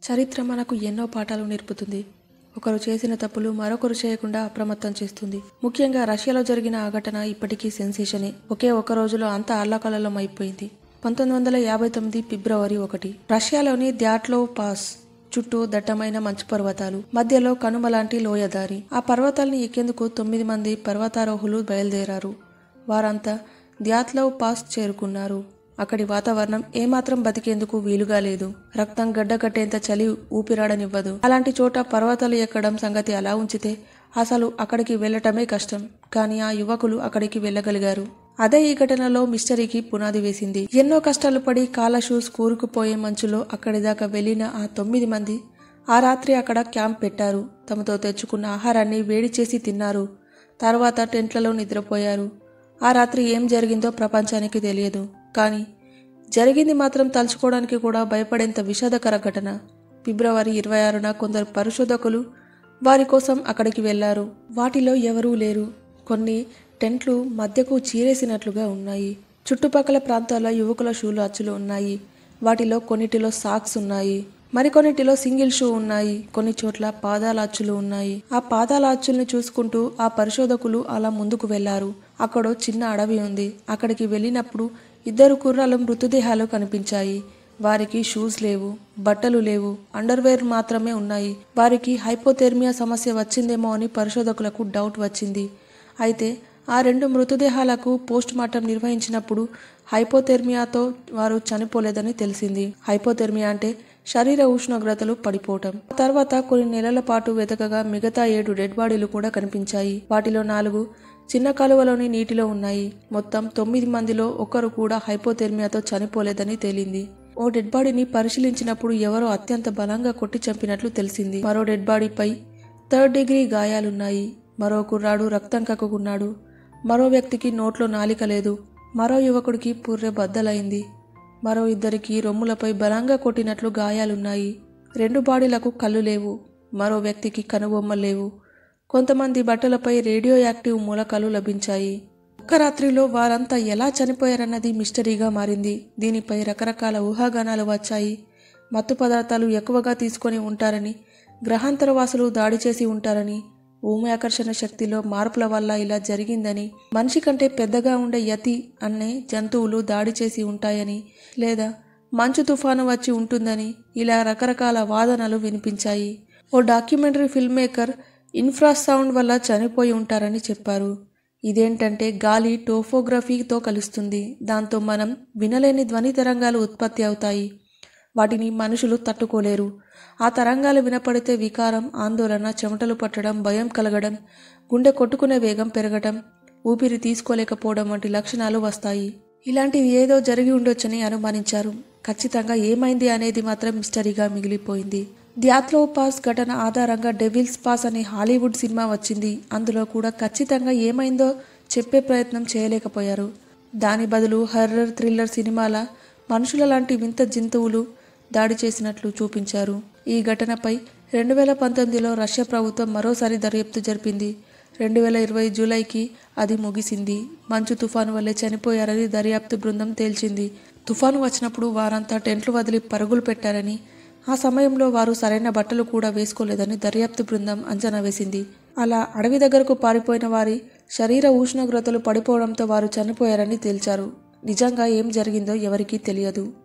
చరిత్ర మనకు ఎన్నో పాఠాలు నేర్పుతుంది ఒకరు చేసిన తప్పులు మరొకరు చేయకుండా అప్రమత్తం చేస్తుంది ముఖ్యంగా రష్యాలో జరిగిన ఆ ఘటన ఇప్పటికీ సెన్సేషనే ఒకే ఒక రోజులో అంతా అల్లకల్లోలం అయిపోయింది పంతొమ్మిది వందల యాభై తొమ్మిది ఫిబ్రవరి ఒకటి రష్యాలోని ద్యాట్లో పాస్ చుట్టూ దట్టమైన మంచు పర్వతాలు మధ్యలో కనుమ లాంటి లోయదారి ఆ పర్వతాల్ని ఎక్కేందుకు తొమ్మిది మంది పర్వతారోహులు బయలుదేరారు వారంతా ద్యాత్లవ్ పాస్ చేరుకున్నారు అక్కడి వాతావరణం ఏమాత్రం బతికేందుకు వీలుగా లేదు రక్తం గడ్డకట్టేంత చలి ఊపిరాడనివ్వదు అలాంటి చోట పర్వతాలు ఎక్కడం సంగతి అలా ఉంచితే అసలు అక్కడికి వెళ్ళటమే కష్టం కానీ ఆ యువకులు అక్కడికి వెళ్ళగలిగారు అదే ఈ ఘటనలో మిస్టరీకి పునాది వేసింది ఎన్నో కష్టాలు పడి కాళ్ళ షూస్ కూరుకుపోయే మంచులో అక్కడి దాకా వెళ్లిన ఆ తొమ్మిది మంది ఆ రాత్రి అక్కడ క్యాంప్ పెట్టారు తమతో తెచ్చుకున్న ఆహారాన్ని వేడి చేసి తిన్నారు తర్వాత టెంట్లలో నిద్రపోయారు ఆ రాత్రి ఏం జరిగిందో ప్రపంచానికి తెలియదు కానీ జరిగింది మాత్రం తలుచుకోవడానికి కూడా భయపడేంత విషాదకర ఘటన ఫిబ్రవరి ఇరవై ఆరున కొందరు పరిశోధకులు వారి కోసం అక్కడికి వెళ్లారు వాటిలో ఎవరూ లేరు కొన్ని టెంట్లు మధ్యకు చీరేసినట్లుగా ఉన్నాయి చుట్టుపక్కల ప్రాంతాల్లో యువకుల షూలు అచ్చులు ఉన్నాయి వాటిలో కొన్నిటిలో సాక్స్ ఉన్నాయి మరికొన్నిటిలో సింగిల్ షూ ఉన్నాయి కొన్ని చోట్ల పాదాల అచ్చులు ఉన్నాయి ఆ పాదాల అచ్చుల్ని చూసుకుంటూ ఆ పరిశోధకులు అలా ముందుకు వెళ్లారు అక్కడో చిన్న అడవి ఉంది అక్కడికి వెళ్ళినప్పుడు ఇద్దరు కుర్రాలు మృతదేహాలు కనిపించాయి వారికి షూస్ లేవు బట్టలు లేవు అండర్వేర్ మాత్రమే ఉన్నాయి వారికి హైపోథెర్మియా సమస్య వచ్చిందేమో అని పరిశోధకులకు డౌట్ వచ్చింది అయితే ఆ రెండు మృతదేహాలకు పోస్ట్ మార్టం నిర్వహించినప్పుడు హైపోథెర్మియాతో వారు చనిపోలేదని తెలిసింది హైపోథెర్మియా అంటే శరీర ఉష్ణోగ్రతలు పడిపోవటం తర్వాత కొన్ని నెలల పాటు వెతకగా మిగతా ఏడు డెడ్ బాడీలు కూడా కనిపించాయి వాటిలో నాలుగు చిన్న కాలువలోని నీటిలో ఉన్నాయి మొత్తం తొమ్మిది మందిలో ఒకరు కూడా హైపోథెర్మియాతో చనిపోలేదని తేలింది ఓ డెడ్ బాడీని పరిశీలించినప్పుడు ఎవరో అత్యంత బలంగా కొట్టి చంపినట్లు తెలిసింది మరో డెడ్ బాడీపై థర్డ్ డిగ్రీ గాయాలున్నాయి మరో కుర్రాడు రక్తం కక్కుకున్నాడు మరో వ్యక్తికి నోట్లో నాలిక లేదు మరో యువకుడికి పుర్రె బద్దలైంది మరో ఇద్దరికి రొమ్ములపై బలంగా కొట్టినట్లు గాయాలున్నాయి రెండు బాడీలకు కళ్ళు లేవు మరో వ్యక్తికి కనుబొమ్మలు లేవు కొంతమంది బట్టలపై రేడియో యాక్టివ్ మూలకాలు లభించాయి ఒక్క రాత్రిలో వారంతా ఎలా చనిపోయారన్నది మిస్టరీగా మారింది దీనిపై రకరకాల ఊహాగానాలు వచ్చాయి మత్తు పదార్థాలు ఎక్కువగా తీసుకొని ఉంటారని గ్రహాంతరవాసులు దాడి చేసి ఉంటారని భూమి ఆకర్షణ శక్తిలో మార్పుల వల్ల ఇలా జరిగిందని మనిషి కంటే పెద్దగా ఉండే యతి అనే జంతువులు దాడి చేసి ఉంటాయని లేదా మంచు తుఫాను వచ్చి ఉంటుందని ఇలా రకరకాల వాదనలు వినిపించాయి ఓ డాక్యుమెంటరీ ఫిల్మ్ మేకర్ ఇన్ఫ్రాసౌండ్ వల్ల చనిపోయి ఉంటారని చెప్పారు ఇదేంటంటే గాలి టోఫోగ్రఫీతో కలుస్తుంది దాంతో మనం వినలేని ధ్వని తరంగాలు ఉత్పత్తి అవుతాయి వాటిని మనుషులు తట్టుకోలేరు ఆ తరంగాలు వినపడితే వికారం ఆందోళన చెమటలు పట్టడం భయం కలగడం గుండె కొట్టుకునే వేగం పెరగడం ఊపిరి తీసుకోలేకపోవడం వంటి లక్షణాలు వస్తాయి ఇలాంటివి ఏదో జరిగి ఉండొచ్చని అనుమానించారు ఖచ్చితంగా ఏమైంది అనేది మాత్రం మిస్టరీగా మిగిలిపోయింది ధ్యాత్లో పాస్ ఘటన ఆధారంగా డెవిల్స్ పాస్ అనే హాలీవుడ్ సినిమా వచ్చింది అందులో కూడా ఖచ్చితంగా ఏమైందో చెప్పే ప్రయత్నం చేయలేకపోయారు దాని బదులు హర్రర్ థ్రిల్లర్ సినిమాల మనుషుల లాంటి వింత జంతువులు దాడి చేసినట్లు చూపించారు ఈ ఘటనపై రెండు వేల పంతొమ్మిదిలో రష్యా ప్రభుత్వం మరోసారి దర్యాప్తు జరిపింది రెండు వేల ఇరవై జూలైకి అది ముగిసింది మంచు తుఫాను వల్లే చనిపోయారని దర్యాప్తు బృందం తేల్చింది తుఫాను వచ్చినప్పుడు వారంతా టెంట్లు వదిలి పరుగులు పెట్టారని ఆ సమయంలో వారు సరైన బట్టలు కూడా వేసుకోలేదని దర్యాప్తు బృందం అంచనా వేసింది అలా అడవి దగ్గరకు పారిపోయిన వారి శరీర ఉష్ణోగ్రతలు పడిపోవడంతో వారు చనిపోయారని తేల్చారు నిజంగా ఏం జరిగిందో ఎవరికీ తెలియదు